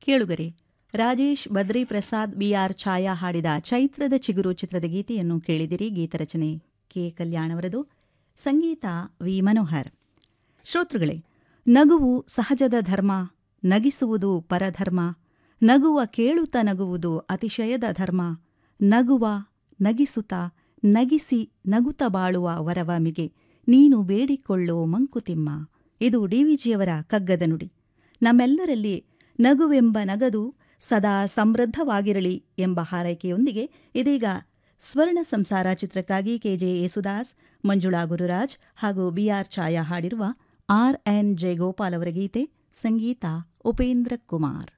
ಕೇಳುಗರೆ Rajesh Badri Prasad B R Chhaya Chaitrada Chiguru ಚಿತ್ರದ ಗೀತೆಯನ್ನು ಕೇಳಿದಿರಿ ಗೀತರಚನೆ ಕೆ ಕಲ್ಯಾಣವರದು ಸಂಗೀತ ವಿ ಮನೋಹರ್ ಶ್ರೋತೃಗಳೇ ನಗುವು ಸಹಜದ ಧರ್ಮ ನಗಿಸುವುದು ಪರಧರ್ಮ ನಗುವ ಕೇಳುತ್ತ ನಗುವುದು ಅತಿಶಯದ ಧರ್ಮ ನಗುವ ನಗಿಸುತ್ತ ನಗಿಸಿ ನಗುತ್ತ ಬಾಳುವ ವರವಮಿಗೆ ನೀನು ಬೇಡಿಕೊಳ್ಳೋ ಮಂಕುತಿಮ್ಮ ಇದು ಡಿವಿಜಿಯವರ ಕಗ್ಗದ ನುಡಿ ನಮ್ಮೆಲ್ಲರಲ್ಲಿ ನಗುವೆಂಬ ನಗದು ಸದಾ ಸಮೃದ್ಧವಾಗಿರಲಿ ಎಂಬ ಹಾರೈಕೆಯೊಂದಿಗೆ ಇದೀಗ ಸ್ವರ್ಣ ಸಂಸಾರ ಚಿತ್ರಕ್ಕಾಗಿ ಕೆಜೆ ಯೇಸುದಾಸ್ ಮಂಜುಳಾ ಗುರುರಾಜ್ ಹಾಗೂ ಬಿಆರ್ ಛಾಯಾ ಹಾಡಿರುವ ಆರ್ ಎನ್ ಜಯಗೋಪಾಲ್ ಅವರ ಗೀತೆ ಸಂಗೀತ ಉಪೇಂದ್ರ ಕುಮಾರ್